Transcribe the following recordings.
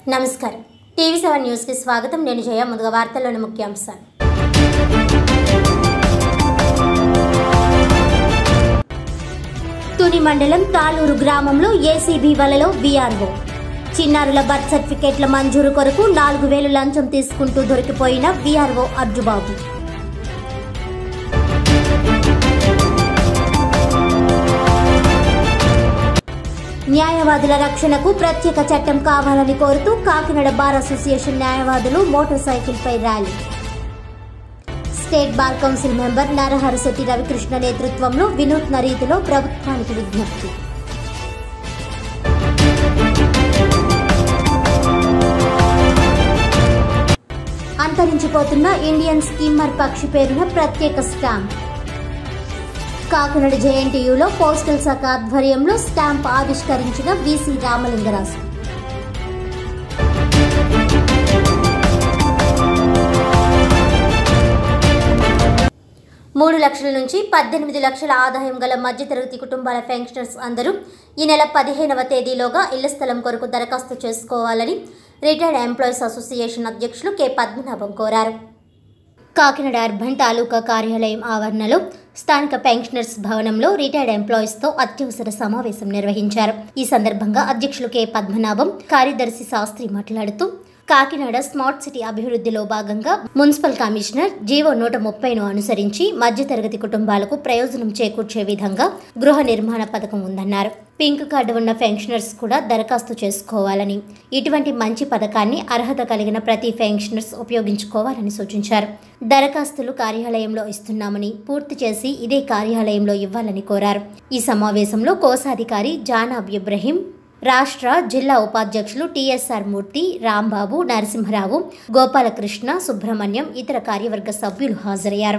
నమస్కారం TV seven న్యూస్కి స్వాగతం నేను జయ ముందుగా వార్తల్లోని ముఖ్యాంశాలు తుని మండలం తాళూరు గ్రామంలో ఏసీబీ వలలో వీఆర్ఓ చిన్నారుల బర్త్ సర్టిఫికేట్ల మంజూరు కొరకు నాలుగు వేలు లంచం తీసుకుంటూ దొరికిపోయిన వీఆర్ఓ అర్జుబాబు న్యాయవాదుల రక్షణకు ప్రత్యేక చట్టం కావాలని కోరుతూ కాకినాడ బార్ అసోసియేషన్ న్యాయవాదులు మోటార్ సైకిల్పై rally state bar council member Naraharisetti Ravikrishna నేతృత్వంలో వినూత్న రీతిలో ప్రభుత్వానికి విజ్ఞప్తి అంతరించిపోతున్న ఇండియన్ స్కీమర్ పక్షి పేరున ప్రత్యేక స్టాంప్ కాకినాడ జేఎన్టీయూలో పోస్టల్ శాఖ ఆధ్వర్యంలో స్టాంప్ ఆవిష్కరించిన వీసీ రామలింగరాజు మూడు లక్షల నుంచి పద్దెనిమిది లక్షల ఆదాయం గల మధ్యతరగతి కుటుంబాల పెన్షనర్స్ అందరూ ఈ నెల పదిహేనవ తేదీలోగా ఇళ్ల స్థలం కొరకు దరఖాస్తు చేసుకోవాలని రిటైర్డ్ ఎంప్లాయీస్ అసోసియేషన్ అధ్యక్షులు కె పద్మనాభం కోరారు కాకినాడ అర్బన్ తాలూకా కార్యాలయం ఆవరణలో స్థానిక పెన్షనర్స్ భవనంలో రిటైర్డ్ ఎంప్లాయీస్తో అత్యవసర సమావేశం నిర్వహించారు ఈ సందర్భంగా అధ్యక్షులు కె పద్మనాభం కార్యదర్శి శాస్త్రి మాట్లాడుతూ కాకినాడ స్మార్ట్ సిటీ అభివృద్ధిలో భాగంగా మున్సిపల్ కమిషనర్ జీవో నూట ముప్పైను అనుసరించి మధ్యతరగతి కుటుంబాలకు ప్రయోజనం చేకూర్చే విధంగా గృహ నిర్మాణ పథకం ఉందన్నారు పింక్ కార్డు ఉన్న పెన్షనర్స్ కూడా దరఖాస్తు చేసుకోవాలని ఇటువంటి మంచి పథకాన్ని అర్హత కలిగిన ప్రతి పెన్షనర్స్ ఉపయోగించుకోవాలని సూచించారు దరఖాస్తులు కార్యాలయంలో ఇస్తున్నామని పూర్తి చేసి ఇదే కార్యాలయంలో ఇవ్వాలని కోరారు ఈ సమావేశంలో కోశాధికారి జానాబ్ ఇబ్రహీం రాష్ట్ర జిల్లా ఉపాధ్యక్షులు టిఎస్ఆర్ మూర్తి రాంబాబు నరసింహరావు గోపాలకృష్ణ సుబ్రహ్మణ్యం ఇతర కార్యవర్గ సభ్యులు హాజరయ్యారు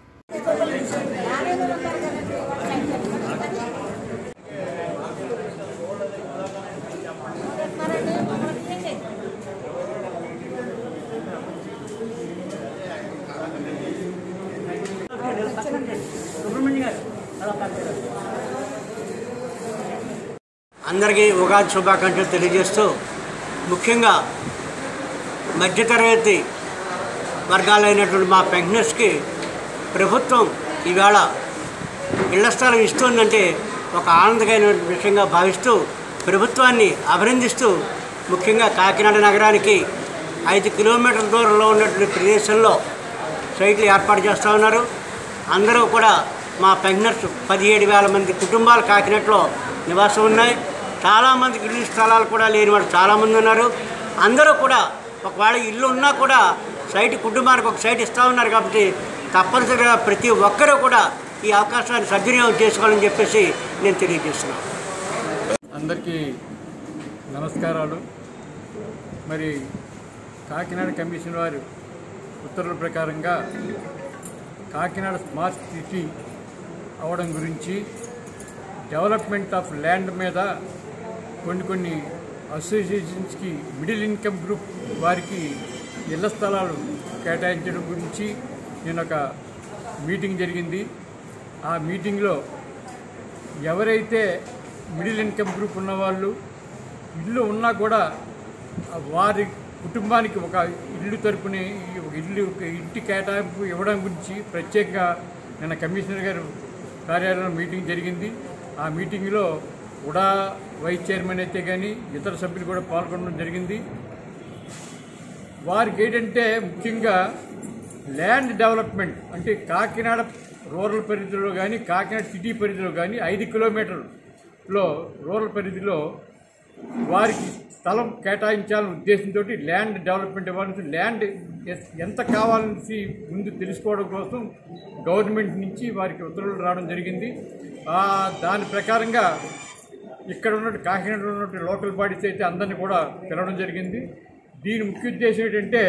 అందరికీ ఉగాది శుభాకాంక్షలు తెలియజేస్తూ ముఖ్యంగా మధ్యతరగతి వర్గాలైనటువంటి మా పెన్షనర్స్కి ప్రభుత్వం ఈవేళ ఇళ్ల స్థలం ఇస్తుందంటే ఒక ఆనందకరమైన విషయంగా భావిస్తూ ప్రభుత్వాన్ని అభినందిస్తూ ముఖ్యంగా కాకినాడ నగరానికి ఐదు కిలోమీటర్ల దూరంలో ఉన్నటువంటి ప్రదేశంలో సైట్లు ఏర్పాటు చేస్తూ ఉన్నారు అందరూ కూడా మా పెన్షనర్స్ పదిహేడు వేల మంది కుటుంబాలు కాకినాడలో నివాసం ఉన్నాయి చాలామందికి ఇల్లు స్థలాలు కూడా లేని వాళ్ళు చాలామంది ఉన్నారు అందరూ కూడా ఒకవేళ ఇల్లు ఉన్నా కూడా సైట్ కుటుంబానికి ఒక సైట్ ఇస్తూ ఉన్నారు కాబట్టి తప్పనిసరిగా ప్రతి ఒక్కరూ కూడా ఈ అవకాశాన్ని సద్వినియోగం చేసుకోవాలని చెప్పేసి నేను తెలియజేస్తున్నాను అందరికీ నమస్కారాలు మరి కాకినాడ కమిషన్ వారి ఉత్తర్వుల ప్రకారంగా కాకినాడ స్మార్ట్ సిటీ అవడం గురించి డెవలప్మెంట్ ఆఫ్ ల్యాండ్ మీద కొన్ని కొన్ని అసోసియేషన్స్కి మిడిల్ ఇన్కమ్ గ్రూప్ వారికి ఇళ్ల స్థలాలు కేటాయించడం గురించి నేను ఒక మీటింగ్ జరిగింది ఆ మీటింగ్లో ఎవరైతే మిడిల్ ఇన్కమ్ గ్రూప్ ఉన్నవాళ్ళు ఇల్లు ఉన్నా కూడా వారి కుటుంబానికి ఒక ఇల్లు తరపున ఒక ఇల్లు ఒక ఇంటి కేటాయింపు ఇవ్వడం గురించి ప్రత్యేకంగా నిన్న కమిషనర్ గారు కార్యాలయంలో మీటింగ్ జరిగింది ఆ మీటింగ్లో ఉడా వైస్ చైర్మన్ అయితే కానీ ఇతర సభ్యులు కూడా పాల్గొనడం జరిగింది వారికి ఏంటంటే ముఖ్యంగా ల్యాండ్ డెవలప్మెంట్ అంటే కాకినాడ రూరల్ పరిధిలో కానీ కాకినాడ సిటీ పరిధిలో కానీ ఐదు కిలోమీటర్లో రూరల్ పరిధిలో వారికి స్థలం కేటాయించాలనే ఉద్దేశంతో ల్యాండ్ డెవలప్మెంట్ ఇవ్వాలని ల్యాండ్ ఎస్- ఎంత కావాలనేసి ముందు తెలుసుకోవడం కోసం గవర్నమెంట్ నుంచి వారికి ఉత్తర్వులు రావడం జరిగింది ఆ దాని ప్రకారంగా ఇక్కడ ఉన్నట్టు కాకినాడలో ఉన్నట్టు లోకల్ బాడీస్ అయితే అందరినీ కూడా పిలవడం జరిగింది దీని ముఖ్య ఉద్దేశం ఏంటంటే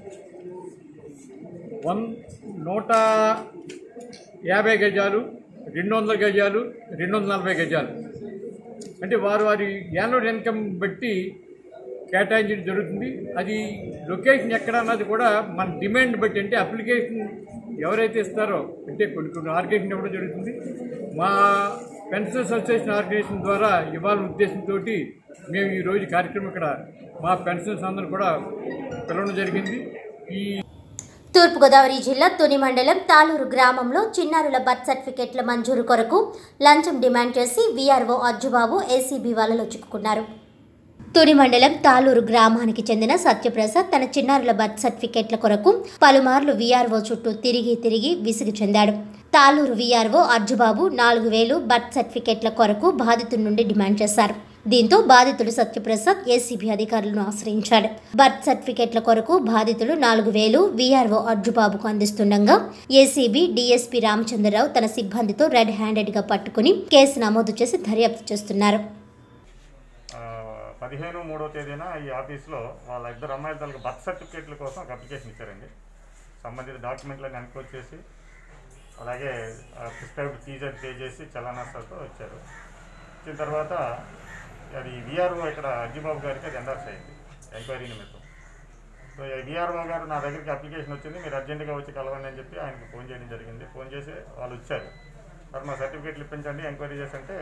వన్ నూట యాభై గజాలు రెండు వందల గజాలు రెండు వందల నలభై గజాలు అంటే వారు వారి యాన్యువల్ ఇన్కమ్ బట్టి కేటాయించడం జరుగుతుంది అది లొకేషన్ ఎక్కడ అన్నది కూడా మన డిమాండ్ బట్టి అంటే అప్లికేషన్ ఎవరైతే ఇస్తారో అంటే కొన్ని కొన్ని ఆర్గనైజేషన్ ఇవ్వడం జరుగుతుంది మా పెన్షనర్స్ అసోసియేషన్ ఆర్గనైజేషన్ ద్వారా ఇవ్వాలనే ఉద్దేశంతో మేము ఈ రోజు కార్యక్రమం ఇక్కడ మా పెన్షనర్స్ అందరూ కూడా పిలవడం జరిగింది ఈ తూర్పుగోదావరి జిల్లా తుని మండలం తాలూరు గ్రామంలో చిన్నారుల బర్త్ సర్టిఫికెట్ల మంజూరు కొరకు లంచం డిమాండ్ చేసి వీఆర్ఓ అజ్జుబాబు ఏసీబీ వలలో చిక్కుకున్నారు తుని మండలం తాలూరు గ్రామానికి చెందిన సత్యప్రసాద్ తన చిన్నారుల బర్త్ సర్టిఫికెట్ల కొరకు పలుమార్లు వీఆర్ఓ చుట్టూ తిరిగి తిరిగి విసిగి చెందాడు తాలూరు వీఆర్ఓ అర్జుబాబు నాలుగు వేలు బర్త్ సర్టిఫికెట్ల కొరకు బాధితుడి నుండి డిమాండ్ చేశారు దీంతో బాధితుడు సత్యప్రసాద్ ఏసీబీ అధికారులను ఆశ్రయించాడు బర్త్ సర్టిఫికెట్ల కొరకు బాధితుడు నాలుగు వేలు వీఆర్ఓ అర్జుబాబుకు అందిస్తుండగా ఏసీబీ డీఎస్పీ రామచంద్రరావు తన సిబ్బందితో రెడ్ హ్యాండెడ్గా పట్టుకుని కేసు నమోదు చేసి దర్యాప్తు చేస్తున్నారు ఆ, పదిహేను మూడో తేదీన ఈ ఆఫీస్లో వాళ్ళ ఇద్దరు అమ్మాయిల తలకి బర్త్ సర్టిఫికేట్ల కోసం ఒక అప్లికేషన్ ఇచ్చారండి సంబంధిత డాక్యుమెంట్లను ఎన్కోడ్ చేసి అలాగే ప్రిస్క్రైబ్డ్ ఫీజు అది పే చేసి చలానాసాలతో వచ్చారు వచ్చిన తర్వాత అది విఆర్ఓ ఇక్కడ అజ్జిబాబు గారికి అది ఎండార్స్ అయింది ఎంక్వైరీ నిమిత్తం సో ఈ విఆర్ఓ గారు నా దగ్గరికి అప్లికేషన్ వచ్చింది మీరు అర్జెంటుగా వచ్చి కలవండి అని చెప్పి ఆయనకు ఫోన్ చేయడం జరిగింది ఫోన్ చేసి వాళ్ళు వచ్చారు సార్ మా సర్టిఫికేట్లు ఇప్పించండి ఎంక్వైరీ చేసి అంటే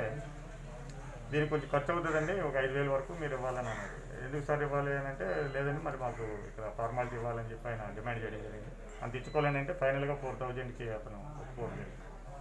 దీనికి కొంచెం ఖర్చు అవుతుందండి ఒక ఐదు వేల వరకు మీరు ఇవ్వాలని అన్నారు ఎందుకు సార్ ఇవ్వాలి అని అంటే లేదండి మరి మాకు ఇక్కడ ఫార్మాలిటీ ఇవ్వాలని చెప్పి ఆయన డిమాండ్ చేయడం జరిగింది అంత ఇచ్చుకోవాలని అంటే ఫైనల్గా ఫోర్ థౌజండ్కి అతను ఒప్పుకోవడం జరిగింది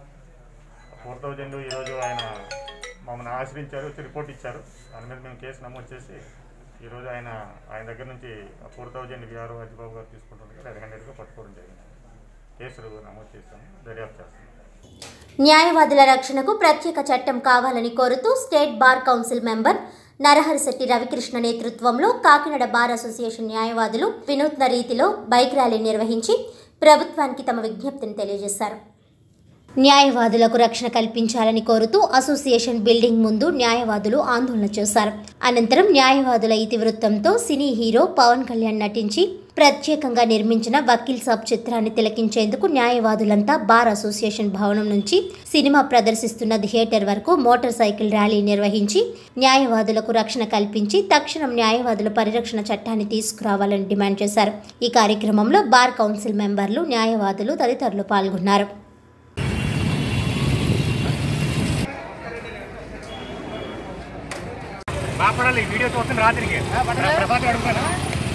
ఫోర్ థౌజండ్ ఈరోజు ఆయన మమ్మల్ని ఆశ్రయించారు వచ్చి రిపోర్ట్ ఇచ్చారు దాని మీద మేము కేసు నమోదు చేసి ఈరోజు ఆయన ఆయన దగ్గర నుంచి ఫోర్ థౌజండ్ విఆర్ఓ అజిబాబు గారు తీసుకుంటుండగా రెడ్ హ్యాండెడ్గా పట్టుకోవడం జరిగింది కేసు నమోదు చేస్తాము దర్యాప్తు చేస్తాము న్యాయవాదుల రక్షణకు ప్రత్యేక చట్టం కావాలని కోరుతూ state bar council member Naraharisetti Ravikrishna నేతృత్వంలో కాకినాడ బార్ అసోసియేషన్ న్యాయవాదులు వినూత్న రీతిలో బైక్ ర్యాలీ నిర్వహించి ప్రభుత్వానికి తమ విజ్ఞప్తిని తెలియజేశారు న్యాయవాదులకు రక్షణ కల్పించాలని కోరుతూ అసోసియేషన్ బిల్డింగ్ ముందు న్యాయవాదులు ఆందోళన చేశారు అనంతరం న్యాయవాదుల ఇతివృత్తంతో సినీ హీరో పవన్ కళ్యాణ్ నటించి ప్రత్యేకంగా నిర్మించిన వకీల్ సాబ్ చిత్రాన్ని తిలకించేందుకు న్యాయవాదులంతా బార్ అసోసియేషన్ భవనం నుంచి సినిమా ప్రదర్శిస్తున్న థియేటర్ వరకు మోటార్ సైకిల్ ర్యాలీ నిర్వహించి న్యాయవాదులకు రక్షణ కల్పించి తక్షణం న్యాయవాదుల పరిరక్షణ చట్టాన్ని తీసుకురావాలని డిమాండ్ చేశారు ఈ కార్యక్రమంలో బార్ కౌన్సిల్ మెంబర్లు న్యాయవాదులు తదితరులు పాల్గొన్నారు బాపడాలి వీడియో చూస్తున్న రాత్రికి ప్రభాతం అడుగుతాను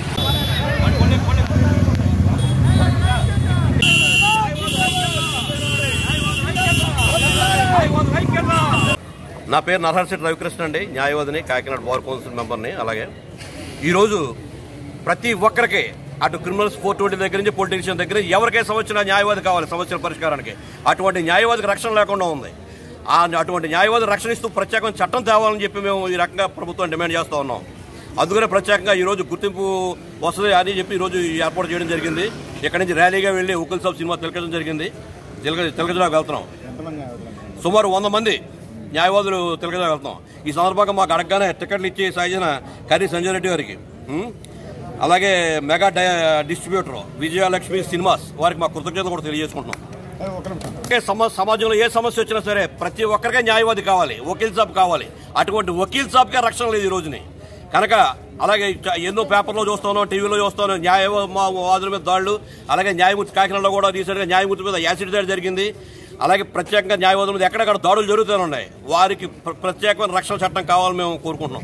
నా పేరు నరహర్శెట్టి రవికృష్ణ అండి న్యాయవాదిని కాకినాడ బార్ కౌన్సిల్ మెంబర్ని అలాగే ఈరోజు ప్రతి ఒక్కరికి అటు క్రిమినల్స్ ఫోర్ ట్వంటీ దగ్గర నుంచి పొలిటీషియన్ దగ్గర ఎవరికై సమస్య న్యాయవాది కావాలి సమస్యల పరిష్కారానికి అటువంటి న్యాయవాదికి రక్షణ లేకుండా ఉంది ఆ అటువంటి న్యాయవాది రక్షణ ఇస్తూ ప్రత్యేకమైన చట్టం తేవాలని చెప్పి మేము ఈ రకంగా ప్రభుత్వం డిమాండ్ చేస్తూ ఉన్నాం అందుకనే ప్రత్యేకంగా ఈరోజు గుర్తింపు వస్తుంది అని చెప్పి ఈరోజు ఈ ఏర్పాటు చేయడం జరిగింది ఇక్కడి నుంచి ర్యాలీగా వెళ్ళి ఉకిల్ సాబ్ సినిమా తిలకడం జరిగింది తిలక తిలకజలాకు వెళ్తున్నాం సుమారు వంద మంది న్యాయవాదులు తిలకజా వెళ్తాం ఈ సందర్భంగా మాకు అడగగానే టికెట్లు ఇచ్చి సాగించిన కర్రీ సంజయ్ రెడ్డి గారికి ఉం? అలాగే మెగా డై డిస్ట్రిబ్యూటర్ విజయలక్ష్మి సినిమాస్ వారికి మా కృతజ్ఞత కూడా తెలియజేసుకుంటున్నాం ఒకే సమ- సమాజంలో ఏ సమస్య వచ్చినా సరే ప్రతి ఒక్కరికే న్యాయవాది కావాలి వకీల్ సాబ్ కావాలి అటువంటి వకీల్ సాబ్కే రక్షణ లేదు ఈ రోజుని కనుక అలాగే చ- ఎన్నో పేపర్లో చూస్తాను టీవీలో చూస్తాను న్యాయ మా- వాదుల మీద దాడులు అలాగే న్యాయమూర్తి కాకినాడలో కూడా రీసెంట్గా న్యాయమూర్తి మీద యాసిడ్ దాడి జరిగింది అలాగే ప్రత్యేకంగా న్యాయవాదుల మీద ఎక్కడెక్కడ దాడులు జరుగుతూనే ఉన్నాయి వారికి ప్ర- ప్రత్యేకమైన రక్షణ చట్టం కావాలని మేము కోరుకుంటున్నాం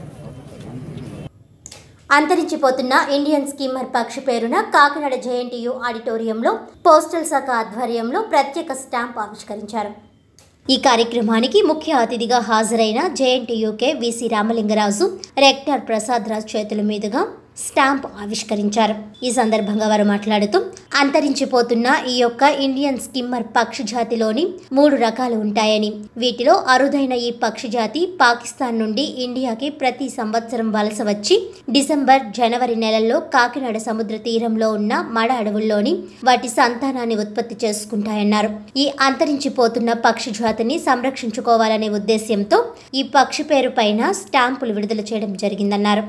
అంతరించిపోతున్న ఇండియన్ స్కీమర్ పక్షి పేరున కాకినాడ జేఎన్టీయు ఆడిటోరియంలో పోస్టల్ శాఖ ఆధ్వర్యంలో ప్రత్యేక స్టాంప్ ఆవిష్కరించారు ఈ కార్యక్రమానికి ముఖ్య అతిథిగా హాజరైన JNTUK VC Ramalingaraju rector Prasad Raj చేతుల మీదుగా స్టాంప్ ఆవిష్కరించారు ఈ సందర్భంగా వారు మాట్లాడుతూ అంతరించిపోతున్న ఈ యొక్క ఇండియన్ స్కిమ్మర్ పక్షి జాతిలోని మూడు రకాలు ఉంటాయని వీటిలో అరుదైన ఈ పక్షి జాతి పాకిస్తాన్ నుండి ఇండియాకి ప్రతి సంవత్సరం వలస వచ్చి డిసెంబర్ జనవరి నెలల్లో కాకినాడ సముద్ర తీరంలో ఉన్న మడ అడవుల్లోని వాటి సంతానాన్ని ఉత్పత్తి చేసుకుంటాయన్నారు ఈ అంతరించిపోతున్న పక్షి జాతిని సంరక్షించుకోవాలనే ఉద్దేశ్యంతో ఈ పక్షి పేరు పైన స్టాంపులు విడుదల చేయడం జరిగిందన్నారు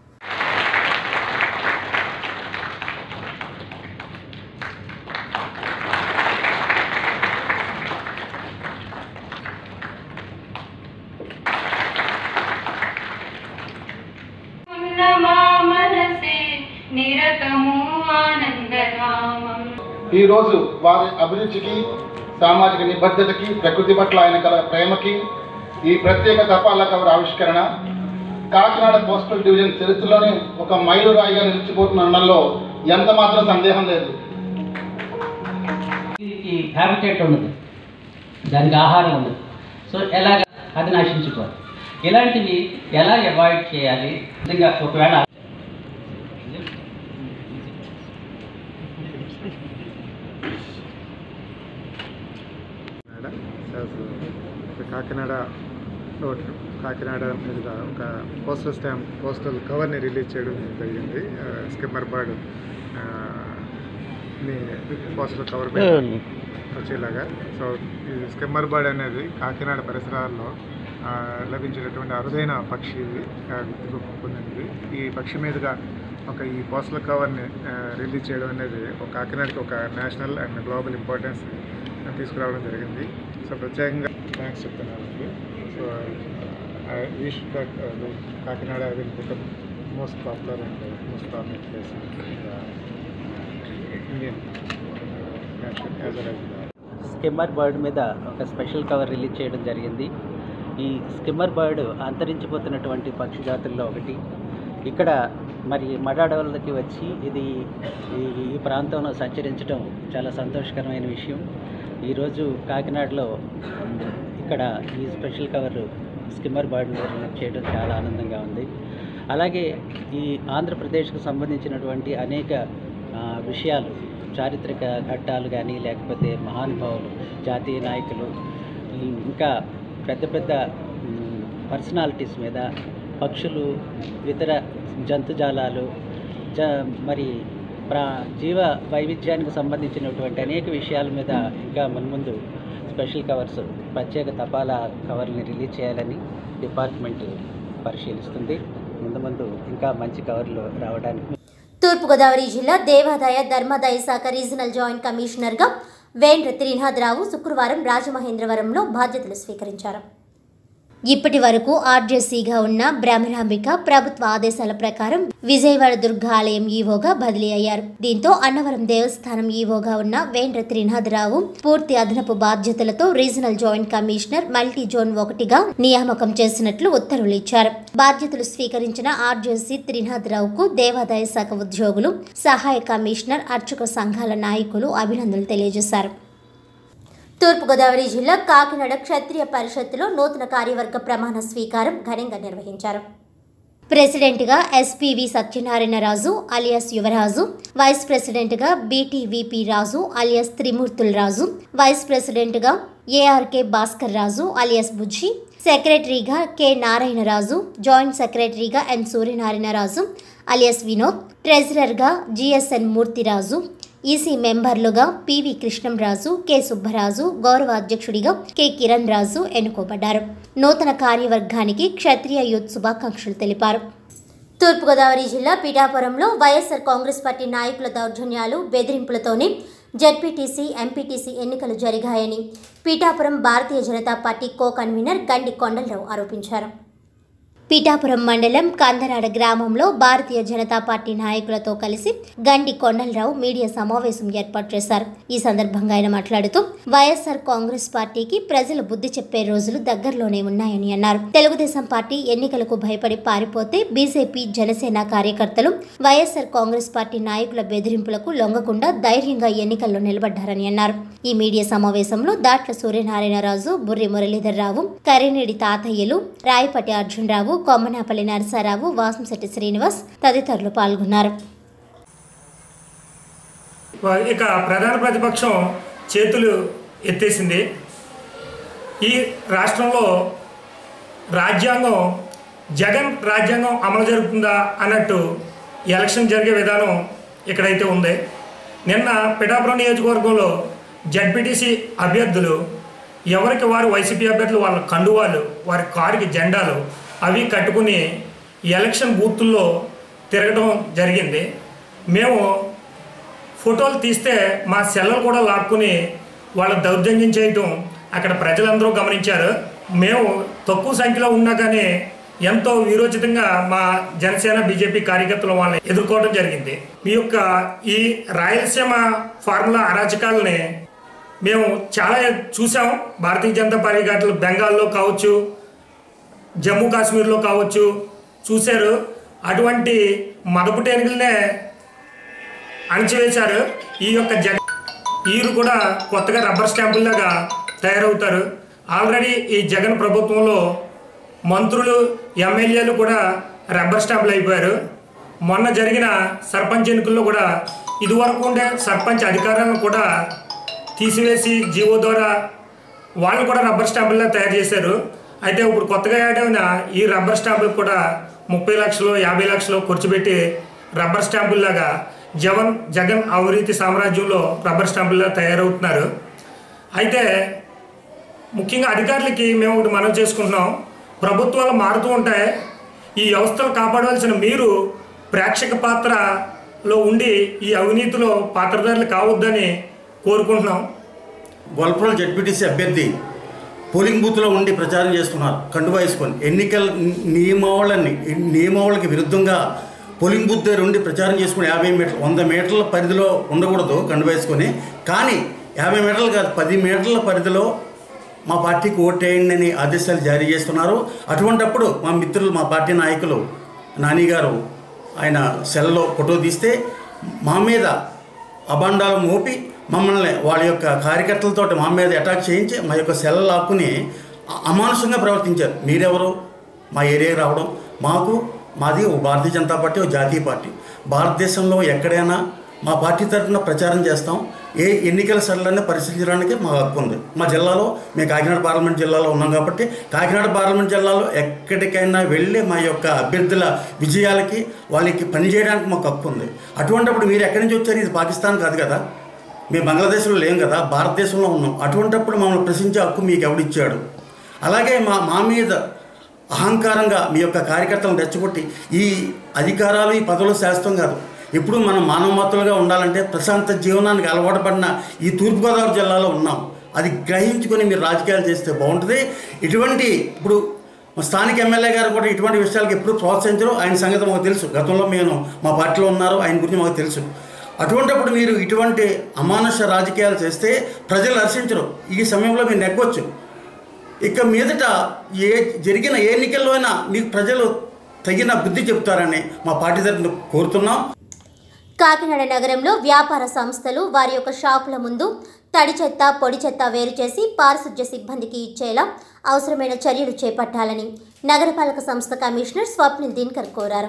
ఉన్న మా మనసే నిరతము ఆనందరామం ఈరోజు వారి అభిరుచికి సామాజిక నిబద్ధతకి ప్రకృతి పట్ల ఆయన గల ప్రేమకి ఈ ప్రత్యేక తపాలా కవర్ ఆవిష్కరణ కాకినాడ పోస్టల్ డివిజన్ చరిత్రలోనే ఒక మైలురాయిగా నిలిచిపోతున్న అనడంలో ఎంత మాత్రం సందేహం లేదు ఈ హ్యాబిటేట్ ఉండదు దానికి ఆహారం ఉండదు సో ఎలాగ అది నశించుకోవాలి ఇలాంటివి ఎలా అవాయిడ్ చేయాలి నిజంగా ఒకవేళ కాకినాడలో కాకినాడ మీద ఒక పోస్టల్ స్టాంప్ పోస్టల్ కవర్ని రిలీజ్ చేయడం జరిగింది స్కిమ్మర్ బర్డ్ ని పోస్టల్ కవర్ మీద వచ్చేలాగా సో ఈ స్కిమ్మర్ బర్డ్ అనేది కాకినాడ పరిసరాల్లో ఆ, లభించేటటువంటి అరుదైన పక్షి ఇది ఆ, గుర్తింపు పొందింది ఈ పక్షి మీదుగా ఒక ఈ పోస్టల్ కవర్ని ఆ, రిలీజ్ చేయడం అనేది ఒక కాకినాడకి ఒక నేషనల్ అండ్ గ్లోబల్ ఇంపార్టెన్స్ తీసుకురావడం జరిగింది సో ప్రత్యేకంగా థ్యాంక్స్ చెప్తున్నానండి so I wish that Kakinada will become most popular and most prominent place Indian nation as well as skimmer bird మీద ఒక స్పెషల్ కవర్ రిలీజ్ చేయడం జరిగింది ఈ స్కిమ్మర్ బర్డ్ అంతరించిపోతున్నటువంటి పక్షి జాతుల్లో ఒకటి ఇక్కడ మరి మడ అడవులకి వచ్చి ఇది ఈ ఈ ప్రాంతంలో సంచరించడం చాలా సంతోషకరమైన విషయం ఈరోజు కాకినాడలో ఉమ్, ఇక్కడ ఈ special cover skimmer bird release చేయడం చాలా ఆనందంగా ఉంది అలాగే ఈ ఆంధ్రప్రదేశ్కు సంబంధించినటువంటి అనేక ఆ, విషయాలు చారిత్రక ఘట్టాలు కానీ లేకపోతే మహానుభావులు జాతీయ నాయకులు ఈ- ఇంకా పెద్ద పెద్ద పర్సనాలిటీస్ మీద పక్షులు ఇతర జంతుజాలాలు జ మరి ప్రా జీవ వైవిధ్యానికి సంబంధించినటువంటి అనేక విషయాల మీద ఇంకా మున్ముందు స్పెషల్ కవర్స్ ప్రత్యేక తపాలా కవర్ని రిలీజ్ చేయాలని డిపార్ట్మెంట్ పరిశీలిస్తుంది ముందు ముందు ఇంకా మంచి కవర్లు రావడానికి తూర్పుగోదావరి జిల్లా దేవాదాయ ధర్మాదాయ శాఖ రీజనల్ జాయింట్ కమిషనర్గా వేంద్ర త్రినాథరావు శుక్రవారం రాజమహేంద్రవరంలో బాధ్యతలు స్వీకరించారు ఇప్పటి వరకు ఆర్జేసీగా ఉన్న బ్రహ్మరాంబిక ప్రభుత్వ ఆదేశాల ప్రకారం విజయవాడ దుర్గా ఆలయం ఈవోగా బదిలీ అయ్యారు దీంతో అన్నవరం దేవస్థానం ఈవోగా ఉన్న వేంద్ర త్రినాథరావు పూర్తి అదనపు బాధ్యతలతో regional joint commissioner multi zone ఒకటిగా నియామకం చేసినట్లు ఉత్తర్వులు ఇచ్చారు బాధ్యతలు స్వీకరించిన ఆర్జేసీ త్రినాథరావుకు దేవాదాయ శాఖ ఉద్యోగులు సహాయ కమిషనర్ అర్చక సంఘాల నాయకులు అభినందనలు తెలియజేశారు తూర్పుగోదావరి జిల్లా కాకినాడ క్షత్రియ పరిషత్తులో నూతన కార్యవర్గ ప్రమాణ స్వీకారం ఘనంగా నిర్వహించారు ప్రెసిడెంట్గా SPV Satyanarayana Raju alias Yuvaraju vice ప్రెసిడెంట్గా బీటీవీపీ రాజు అలియాస్ త్రిమూర్తుల రాజు వైస్ ప్రెసిడెంట్గా ఏఆర్కే భాస్కర్ రాజు అలియాస్ బుజ్జి సెక్రటరీగా కె నారాయణరాజు జాయింట్ సెక్రటరీగా ఎన్ సూర్యనారాయణరాజు అలియాస్ వినోద్ ట్రెజరర్గా జిఎస్ఎన్ మూర్తిరాజు ఈసీ మెంబర్లుగా పివి కృష్ణంరాజు కె సుబ్బరాజు గౌరవ అధ్యక్షుడిగా కె కిరణ్ రాజు ఎన్నుకోబడ్డారు నూతన కార్యవర్గానికి క్షత్రియ యూత్ శుభాకాంక్షలు తెలిపారు తూర్పుగోదావరి జిల్లా పిఠాపురంలో వైఎస్ఆర్ కాంగ్రెస్ పార్టీ నాయకుల దౌర్జన్యాలు బెదిరింపులతోనే జడ్పీటీసీ ఎంపీటీసీ ఎన్నికలు జరిగాయని Pithapuram Bharatiya Janata party co convener Gandi Kondalarao ఆరోపించారు పీఠాపురం మండలం కందనాడ గ్రామంలో భారతీయ జనతా పార్టీ నాయకులతో కలిసి గండి కొండలరావు మీడియా సమావేశం ఏర్పాటు చేశారు ఈ సందర్భంగా ఆయన మాట్లాడుతూ వైఎస్ఆర్ కాంగ్రెస్ పార్టీకి ప్రజలు బుద్ధి చెప్పే రోజులు దగ్గరలోనే ఉన్నాయని అన్నారు తెలుగుదేశం పార్టీ ఎన్నికలకు భయపడి పారిపోతే బీజేపీ జనసేన కార్యకర్తలు వైఎస్ఆర్ కాంగ్రెస్ పార్టీ నాయకుల బెదిరింపులకు లొంగకుండా ధైర్యంగా ఎన్నికల్లో నిలబడ్డారని అన్నారు ఈ మీడియా సమావేశంలో దాట్ల సూర్యనారాయణరాజు బుర్రి మురళీధర్ రావు కరినేడి తాతయ్యలు రాయపటి అర్జునరావు కొమ్మనాపల్లి నరసారావు వాసంశెట్టి శ్రీనివాస్ తదితరులు పాల్గొన్నారు ఇక ప్రధాన ప్రతిపక్షం చేతులు ఎత్తేసింది ఈ రాష్ట్రంలో రాజ్యాంగం జగన్ రాజ్యాంగం అమలు జరుగుతుందా అన్నట్టు ఎలక్షన్ జరిగే విధానం ఇక్కడైతే ఉంది నిన్న పిఠాపురం నియోజకవర్గంలో జడ్పీటీసీ అభ్యర్థులు ఎవరికి వారు వైసీపీ అభ్యర్థులు వాళ్ళ కండువాలు వారి కారుకి జెండాలు అవి కట్టుకుని ఎలక్షన్ బూతుల్లో తిరగడం జరిగింది మేము ఫోటోలు తీస్తే మా సెల్లలు కూడా లాక్కుని వాళ్ళ దౌర్జన్యం చేయటం అక్కడ ప్రజలందరూ గమనించారు మేము తక్కువ సంఖ్యలో ఉన్నా కానీ ఎంతో వీరోచితంగా మా జనసేన బీజేపీ కార్యకర్తలు వాళ్ళని ఎదుర్కోవడం జరిగింది మీ యొక్క ఈ రాయలసీమ ఫార్ములా అరాచకాలని మేము చాలా చూసాం భారతీయ జనతా పార్టీ గారు బెంగాల్లో కావచ్చు జమ్మూ కాశ్మీర్లో కావచ్చు చూశారు అటువంటి మదపు టేనుగులనే అణచివేశారు ఈ యొక్క జగ వీరు కూడా కొత్తగా రబ్బర్ స్టాంపుల్లాగా తయారవుతారు ఆల్రెడీ ఈ జగన్ ప్రభుత్వంలో మంత్రులు ఎమ్మెల్యేలు కూడా రబ్బర్ స్టాంపులు అయిపోయారు మొన్న జరిగిన సర్పంచ్ ఎన్నికల్లో కూడా ఇదివరకు ఉండే సర్పంచ్ అధికారాలను కూడా తీసివేసి జీవో ద్వారా వాళ్ళు కూడా రబ్బర్ స్టాంపుల్లా తయారు చేశారు అయితే ఇప్పుడు కొత్తగా యాడ్ అయిన ఈ రబ్బర్ స్టాంపులకు కూడా ముప్పై లక్షలు యాభై లక్షలు ఖర్చు పెట్టి రబ్బర్ స్టాంపుల్లాగా జవన్ జగన్ అవినీతి సామ్రాజ్యంలో రబ్బర్ స్టాంపుల్లా తయారవుతున్నారు అయితే ముఖ్యంగా అధికారులకి మేము ఒకటి మనం చేసుకుంటున్నాం ప్రభుత్వాలు మారుతూ ఉంటాయి ఈ వ్యవస్థలు కాపాడవలసిన మీరు ప్రేక్షక పాత్రలో ఉండి ఈ అవినీతిలో పాత్రధారులు కావద్దని కోరుకుంటున్నాం గొల్పల్ జడ్పీటీసీ అభ్యర్థి పోలింగ్ బూత్లో ఉండి ప్రచారం చేస్తున్నారు కండువా వేసుకొని ఎన్నికల నియమావళిని నియమావళికి విరుద్ధంగా పోలింగ్ బూత్ దగ్గర ఉండి ప్రచారం చేసుకుని యాభై మీటర్లు వంద మీటర్ల పరిధిలో ఉండకూడదు కండువా వేసుకొని కానీ యాభై మీటర్లు కాదు పది మీటర్ల పరిధిలో మా పార్టీకి ఓటేయండి అని ఆదేశాలు జారీ చేస్తున్నారు అటువంటప్పుడు మా మిత్రులు మా పార్టీ నాయకులు నాని గారు ఆయన సెల్లో ఫోటో తీస్తే మా మీద అభాండాలు మోపి మమ్మల్ని వాళ్ళ యొక్క కార్యకర్తలతో మా మీద అటాక్ చేయించి మా యొక్క సెల్ లాక్కుని అ- అమానుషంగా ప్రవర్తించారు మీరెవరు మా ఏరియాకి రావడం మాకు మాది ఓ భారతీయ జనతా పార్టీ ఓ జాతీయ పార్టీ భారతదేశంలో ఎక్కడైనా మా పార్టీ తరఫున ప్రచారం చేస్తాం ఏ ఎన్నికల సరళని పరిశీలించడానికి మా హక్కు ఉంది మా జిల్లాలో మేము కాకినాడ పార్లమెంట్ జిల్లాలో ఉన్నాం కాబట్టి కాకినాడ పార్లమెంట్ జిల్లాలో ఎక్కడికైనా వెళ్ళి మా యొక్క అభ్యర్థుల విజయాలకి వాళ్ళకి పనిచేయడానికి మాకు హక్కు ఉంది అటువంటిప్పుడు మీరు ఎక్కడి నుంచి వచ్చారు ఇది పాకిస్తాన్ కాదు కదా మేము బంగ్లాదేశ్లో లేం కదా భారతదేశంలో ఉన్నాం అటువంటప్పుడు మమ్మల్ని ప్రశ్నించే హక్కు మీకు ఎవడిచ్చాడు అలాగే మా మా మీద అహంకారంగా మీ యొక్క కార్యకర్తలను రెచ్చగొట్టి ఈ అధికారాలు ఈ పదవులు శాశ్వతం కాదు ఇప్పుడు మనం మానవమత్తులుగా ఉండాలంటే ప్రశాంత జీవనానికి అలవాటు పడిన ఈ తూర్పుగోదావరి జిల్లాలో ఉన్నాం అది గ్రహించుకొని మీరు రాజకీయాలు చేస్తే బాగుంటుంది ఇటువంటి ఇప్పుడు మా స్థానిక ఎమ్మెల్యే గారు కూడా ఇటువంటి విషయాలకు ఎప్పుడు ప్రోత్సహించరు ఆయన సంగతి మాకు తెలుసు గతంలో మేము మా పార్టీలో ఉన్నారు ఆయన గురించి మాకు తెలుసు అటువంటిప్పుడు మీరు ఇటువంటి అమానుష రాజకీయాలు చేస్తే ప్రజలు హర్షించరు ఈ సమయంలో మీరు నెగ్గొచ్చు ఇక మీదట ఏ జరిగిన ఏ ఎన్నికల్లో అయినా మీకు ప్రజలు తగిన బుద్ధి చెప్తారని మా పార్టీ తరఫున కోరుతున్నాం కాకినాడ నగరంలో వ్యాపార సంస్థలు వారి యొక్క షాపుల ముందు తడి చెత్త పొడి చెత్త వేరు చేసి పారిశుధ్య సిబ్బందికి ఇచ్చేలా అవసరమైన చర్యలు చేపట్టాలని నగరపాలక సంస్థ కమిషనర్ స్వప్నిల్ దినకర్ కోరారు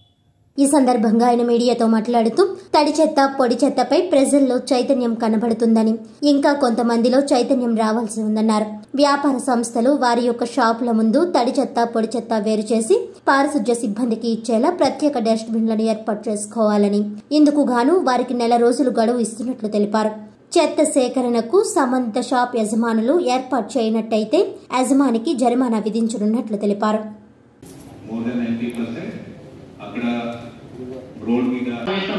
ఈ సందర్భంగా ఆయన మీడియాతో మాట్లాడుతూ తడి చెత్త పొడి చెత్తపై ప్రజల్లో చైతన్యం కనబడుతుందని ఇంకా కొంతమందిలో చైతన్యం రావాల్సి ఉందన్నారు వ్యాపార సంస్థలు వారి యొక్క షాపుల ముందు తడి చెత్త పొడి చెత్త వేరు చేసి పారిశుధ్య సిబ్బందికి ఇచ్చేలా ప్రత్యేక డస్ట్బిన్లను ఏర్పాటు చేసుకోవాలని ఇందుకు గాను వారికి నెల రోజులు గడువు ఇస్తున్నట్లు తెలిపారు చెత్త సేకరణకు సంబంధిత షాప్ యజమానులు ఏర్పాటు చేయనట్టయితే యజమానికి జరిమానా విధించనున్నట్లు తెలిపారు మోర్ దెన్ నైంటీ పర్సెంట్ అక్కడ రోడ్ మీద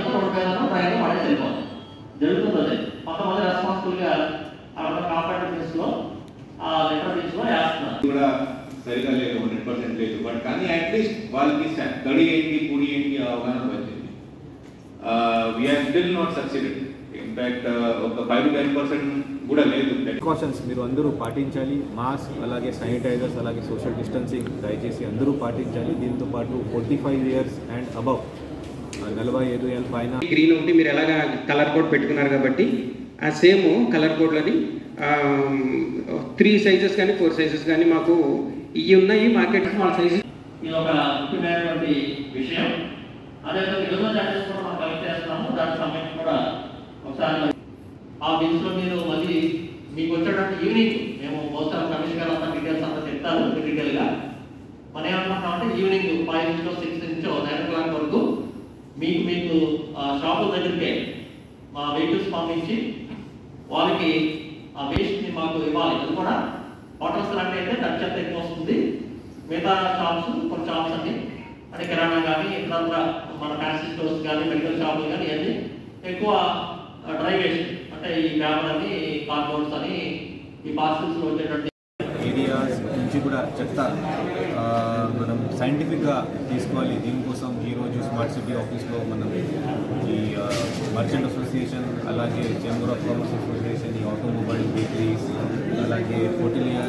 జరుగుతుంది కొంతమంది రెస్పాన్సిబుల్గా అక్కడ కాంపాక్ట్ కేసులో ఆ లెటర్ తీసులో వేస్తున్నారు కూడా సరిగా లేదు హండ్రెడ్ పర్సెంట్ లేదు బట్ కానీ అట్లీస్ట్ వాళ్ళకి స- తడి ఏంటి పొడి ఏంటి అవగాహన వచ్చింది we are still not succeeded in fact ఒక ఫైవ్ టు టెన్ పర్సెంట్ కూడా లేదు ప్రికాషన్స్ మీరు అందరూ పాటించాలి మాస్క్ అలాగే శానిటైజర్స్ అలాగే సోషల్ డిస్టెన్సింగ్ దయచేసి అందరూ పాటించాలి దీంతో పాటు forty five years and above నలభై ఐదు ఏళ్ళ పైన గ్రీన్ ఒకటి మీరు ఎలాగా కలర్ కోడ్ పెట్టుకున్నారు కాబట్టి ఆ సేమ్ కలర్ కోడ్లని త్రీ సైజెస్ కానీ ఫోర్ సైజెస్ కానీ మాకు ఇవి ఉన్నాయి మార్కెట్ స్మాల్ సైజ్ ఇది ఒక ముఖ్యమైనటువంటి విషయం అదేవిధంగా నిల్వ చార్జెస్ కూడా మనం కలెక్ట్ చేస్తున్నాము దానికి సంబంధించి కూడా ఒకసారి ఆ బిల్స్ లో మీరు మళ్ళీ మీకు వచ్చేటువంటి ఈవినింగ్ మేము బహుశా కమిషన్ గారు అంతా డీటెయిల్స్ అంతా చెప్తారు డీటెయిల్ గా మనం ఏమనుకుంటున్నాం అంటే ఈవినింగ్ ఫైవ్ నుంచో సిక్స్ నుంచో నైన్ ఓ క్లాక్ వరకు మీకు మీకు ఆ షాపుల దగ్గరికే మా వెహికల్స్ పంపించి వాళ్ళకి ఆ వేస్ట్ ని మాకు ఇవ్వాలి అది కూడా హోటల్స్ లాంటి అయితే తడి చెత్త ఎక్కువ వస్తుంది మిగతా షాప్స్ కొన్ని షాప్స్ అన్ని అంటే కిరాణా కానీ ఇతరత్ర మన ఫ్యాన్సీ స్టోర్స్ కానీ మెడికల్ షాపులు కానీ అన్ని ఎక్కువ డ్రై వేస్ట్ అంటే ఈ పేపర్ అని కార్డ్బోర్డ్స్ అని ఈ పార్సల్స్ వచ్చేటువంటి ఏరియాస్ నుంచి కూడా చెత్త ఆ, మనం సైంటిఫిక్గా తీసుకోవాలి దీనికోసం ఈరోజు స్మార్ట్ సిటీ ఆఫీస్లో మనం ఈ మర్చెంట్ అసోసియేషన్ అలాగే చేంబర్ ఆఫ్ కామర్స్ అసోసియేషన్ ఈ ఆటోమొబైల్ బేకరీస్ అలాగే హోటలియర్స్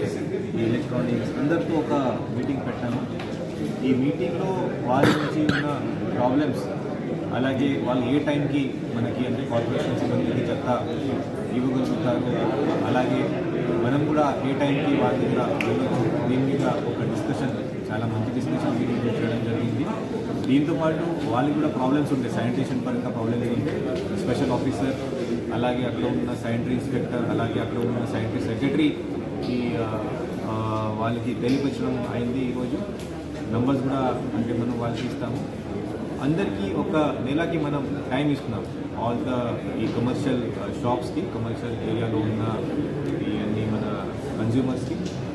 ఈ ఎలక్ట్రానిక్స్ అందరితో ఒక మీటింగ్ పెట్టాము ఈ మీటింగ్లో వాళ్ళ నుంచి ఉన్న ప్రాబ్లమ్స్ అలాగే వాళ్ళు ఏ టైంకి మనకి అంటే కార్పొరేషన్ సిబ్బందికి చెత్త ఇవ్వగలుగుతారు అలాగే మనం కూడా ఏ టైంకి వాళ్ళ దగ్గర వెళ్ళొచ్చు దీని మీద ఒక డిస్కషన్ చాలా మంచి డిస్కషన్ మీటింగ్ చేయడం జరిగింది దీంతో పాటు వాళ్ళకి కూడా ప్రాబ్లమ్స్ ఉంటాయి శానిటేషన్ పరంగా ప్రాబ్లమ్స్ ఉంటాయి స్పెషల్ ఆఫీసర్ అలాగే అక్కడ ఉన్న శానిటరీ ఇన్స్పెక్టర్ అలాగే అక్కడ ఉన్న శానిటరీ సెక్రటరీ ఈ ఆ, ఆ, వాళ్ళకి తెలియపరచడం అయింది ఈరోజు నంబర్స్ కూడా అంటే మనం వాళ్ళకి ఇస్తాము అందరికీ ఒక నెలకి మనం టైం ఇస్తున్నాం ఆల్ ద ఈ కమర్షియల్ షాప్స్కి కమర్షియల్ ఏరియాలో ఉన్న ఈ అన్ని మన కన్జ్యూమర్స్కి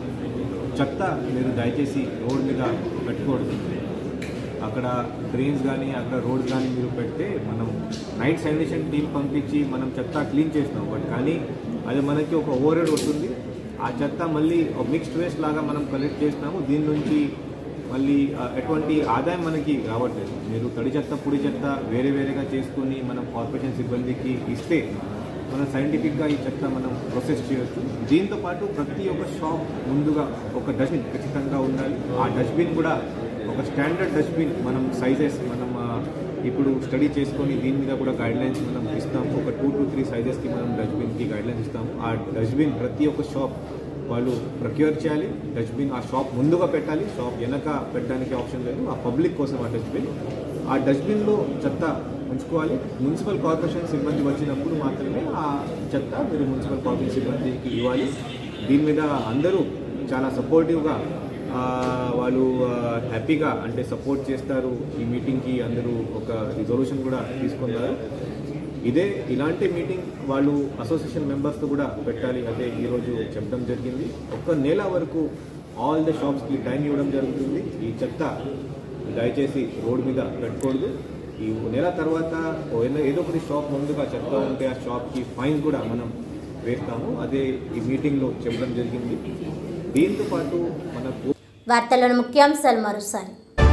చెత్త మీరు దయచేసి రోడ్ మీద పెట్టుకోవద్దు అక్కడ డ్రైన్స్ కానీ అక్కడ రోడ్స్ కానీ మీరు పెడితే మనం నైట్ శానిటేషన్ టీం పంపించి మనం చెత్త క్లీన్ చేస్తున్నాం బట్ కానీ అది మనకి ఒక ఓవర్ వస్తుంది ఆ చెత్త మళ్ళీ మిక్స్డ్ వేస్ట్ లాగా మనం కలెక్ట్ చేస్తున్నాము దీని నుంచి మళ్ళీ ఆ, ఎటువంటి ఆదాయం మనకి రావట్లేదు మీరు తడి చెత్త పొడి చెత్త వేరే వేరేగా చేసుకొని మనం కార్పొరేషన్ సిబ్బందికి ఇస్తే మనం సైంటిఫిక్గా ఈ చెత్త మనం ప్రొసెస్ చేయొచ్చు దీంతో పాటు ప్రతి ఒక్క షాప్ ముందుగా ఒక డస్ట్బిన్ ఖచ్చితంగా ఉండాలి ఆ డస్ట్బిన్ కూడా ఒక స్టాండర్డ్ డస్ట్బిన్ మనం సైజెస్ మనం ఆ, ఇప్పుడు స్టడీ చేసుకొని దీని మీద కూడా గైడ్లైన్స్ మనం ఇస్తాం ఒక టూ టు త్రీ సైజెస్కి మనం డస్ట్బిన్కి గైడ్లైన్స్ ఇస్తాము ఆ డస్ట్బిన్ ప్రతి ఒక్క షాప్ వాళ్ళు ప్రొక్యూర్ చేయాలి డస్ట్బిన్ ఆ షాప్ ముందుగా పెట్టాలి షాప్ వెనక పెట్టడానికి ఆప్షన్ లేదు ఆ పబ్లిక్ కోసం ఆ డస్ట్బిన్ ఆ డస్ట్బిన్లో చెత్త ఉంచుకోవాలి మున్సిపల్ కార్పొరేషన్ సిబ్బంది వచ్చినప్పుడు మాత్రమే ఆ చెత్త మీరు మున్సిపల్ కార్పొరేషన్ సిబ్బందికి ఇవ్వాలి దీని మీద అందరూ చాలా సపోర్టివ్గా ఆ, వాళ్ళు ఆ, హ్యాపీగా అంటే సపోర్ట్ చేస్తారు ఈ మీటింగ్కి అందరూ ఒక రిజల్యూషన్ కూడా తీసుకున్నారు ఇదే ఇలాంటి మీటింగ్ వాళ్ళు అసోసియేషన్ మెంబర్స్తో కూడా పెట్టాలి అదే ఈరోజు చెప్పడం జరిగింది ఒక నెల వరకు ఆల్ ద షాప్స్కి టైం ఇవ్వడం జరుగుతుంది ఈ చెత్త దయచేసి రోడ్ మీద పెట్టకూడదు ఈ నెల తర్వాత ఓ ఏదో- ఏదో ఒకటి షాప్ ముందుగా చెత్త ఉంటే ఆ షాప్కి ఫైన్ కూడా మనం వేస్తాము అదే ఈ మీటింగ్లో చెప్పడం జరిగింది దీంతో పాటు మనకు వార్తలను ముఖ్యాంశాలు మరోసారి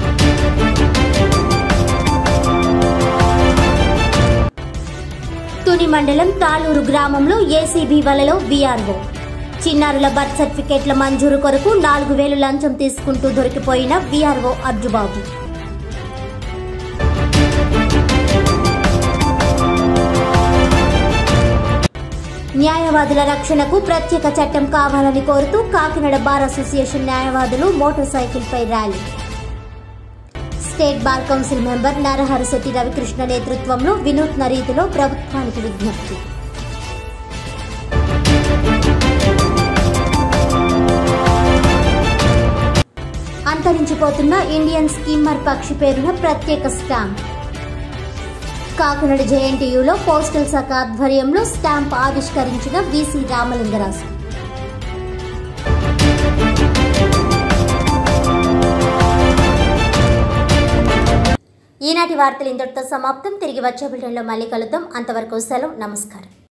తుని మండలం తాళూరు గ్రామంలో ఏసీబీ వలలో వీఆర్ఓ చిన్నారుల బర్త్ సర్టిఫికేట్ల మంజూరు కొరకు నాలుగు వేలు లంచం తీసుకుంటూ దొరికిపోయిన వీఆర్ఓ అర్జుబాబు న్యాయవాదుల రక్షణకు ప్రత్యేక చట్టం కావాలని కోరుతూ కాకినాడ బార్ అసోసియేషన్ న్యాయవాదులు మోటార్ సైకిల్పై rally state bar council member Naraharisetti Ravikrishna నేతృత్వంలో వినూత్న రీతిలో ప్రభుత్వానికి విజ్ఞప్తి అంతరించిపోతున్న ఇండియన్ స్కీమర్ పక్షి పేరున ప్రత్యేక స్టాంప్ కాకినాడ జేఎన్టీయూలో పోస్టల్ శాఖ ఆధ్వర్యంలో స్టాంప్ ఆవిష్కరించిన వీసీ రామలింగరాజు ఈనాటి వార్తలు ఇంతటితో సమాప్తం తిరిగి వచ్చే బులెటిన్లో మళ్ళీ కలుద్దాం అంతవరకు సెలవు నమస్కారం